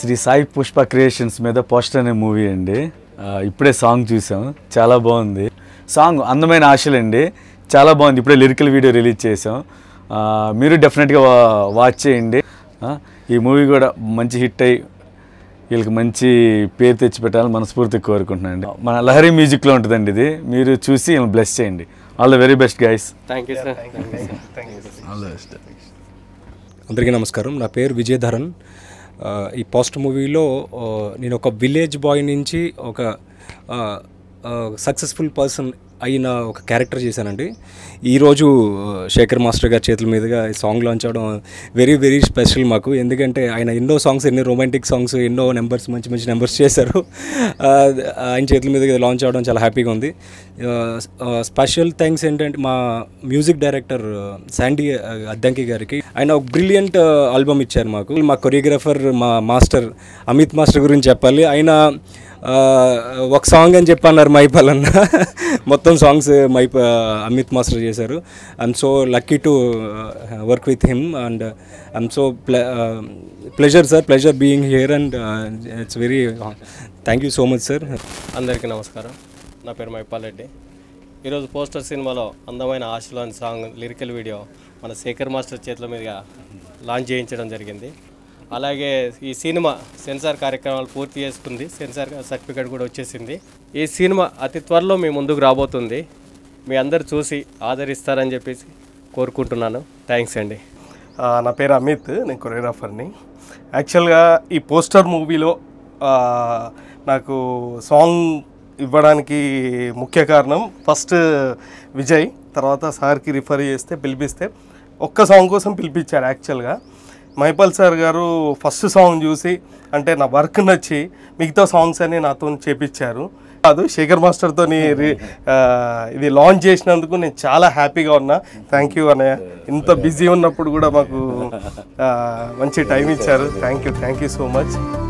Shri Sai Pushpa creations మీద poster అనే movie అండి ఆ, ఇప్పుడే సాంగ్ చూసాం చాలా బాగుంది సాంగ్ అందమైన ఆశలండి చాలా బాగుంది ఇప్పుడే లిరికల్ వీడియో రిలీజ్ చేసాం ఆ, మీరు డెఫినెట్గా వా- వాచ్ చేయండి ఆ, ఈ మూవీ కూడా మంచి హిట్ అయ్యి వీళ్ళకి మంచి పేరు తెచ్చిపెట్టాలని మనస్ఫూర్తిగా కోరుకుంటున్నాను అండి మన లహరి మ్యూజిక్లో ఉంటుందండి ఇది మీరు చూసి వీళ్ళని బ్లెస్ చేయండి all the very best guys thank you sir all the best అందరికీ నమస్కారం నా పేరు విజయధరన్ ఆ, ఈ పోస్ట్ మూవీలో ఆ, నేను ఒక విలేజ్ బాయ్ నుంచి ఒక సక్సెస్ఫుల్ పర్సన్ అయిన ఒక క్యారెక్టర్ చేశానండి ఈరోజు ఆ, శేఖర్ మాస్టర్ గారి చేతుల మీదుగా ఈ సాంగ్ లాంచ్ అవడం వెరీ వెరీ స్పెషల్ మాకు ఎందుకంటే ఆయన ఎన్నో సాంగ్స్ ఎన్నో రొమాంటిక్ సాంగ్స్ ఎన్నో నెంబర్స్ మంచి మంచి నెంబర్స్ చేశారు ఆ, ఆయన చేతుల మీదుగా లాంచ్ అవడం చాలా హ్యాపీగా ఉంది స్పెషల్ థ్యాంక్స్ ఏంటంటే మా మ్యూజిక్ డైరెక్టర్ శాండీ అద్దంకి గారికి ఆయన ఒక బ్రిలియంట్ ఆల్బమ్ ఇచ్చారు మాకు మా కొరియోగ్రాఫర్ మా మాస్టర్ అమిత్ మాస్టర్ గురించి చెప్పాలి ఆయన ఆ, ఒక సాంగ్ అని చెప్పన్నారు మైపాల్ అన్న మొత్తం సాంగ్స్ మైప అమిత్ మాస్టర్ చేశారు I'm so lucky to work with him and I'm so pleasure sir pleasure being here and it's very thank you so much sir అందరికీ నమస్కారం నా పేరు మైపాల్ రెడ్డి ఈరోజు పోస్టర్ సినిమాలో అందమైన ఆశలు అనే సాంగ్ లిరికల్ వీడియో మన శేఖర్ మాస్టర్ చేతుల మీదుగా లాంచ్ చేయించడం జరిగింది అలాగే ఈ సినిమా సెన్సార్ కార్యక్రమాలు పూర్తి చేసుకుంది సెన్సార్ సర్టిఫికేట్ కూడా వచ్చేసింది ఈ సినిమా అతి త్వరలో మీ ముందుకు రాబోతుంది మీ అందరు చూసి ఆదరిస్తారని చెప్పేసి కోరుకుంటున్నాను థ్యాంక్స్ అండి ఆ, నా పేరు అమిత్ నేను కొరియోగ్రాఫర్ని యాక్చువల్గా ఈ పోస్టర్ మూవీలో ఆ, నాకు సాంగ్ ఇవ్వడానికి ముఖ్య కారణం ఫస్ట్ విజయ్ తర్వాత సార్కి రిఫర్ చేస్తే పిలిపిస్తే ఒక్క సాంగ్ కోసం పిలిపించారు యాక్చువల్గా మైపాల్ సార్ గారు ఫస్ట్ సాంగ్ చూసి అంటే నా వర్క్ నచ్చి మిగతా సాంగ్స్ అన్ని నాతో చేపించారు కాదు శేఖర్ మాస్టర్తో ఇది లాంచ్ చేసినందుకు నేను చాలా హ్యాపీగా ఉన్నా థ్యాంక్ యూ అన్నయ్య ఇంత బిజీ ఉన్నప్పుడు కూడా మాకు ఆ, మంచి టైం ఇచ్చారు thank you thank you so much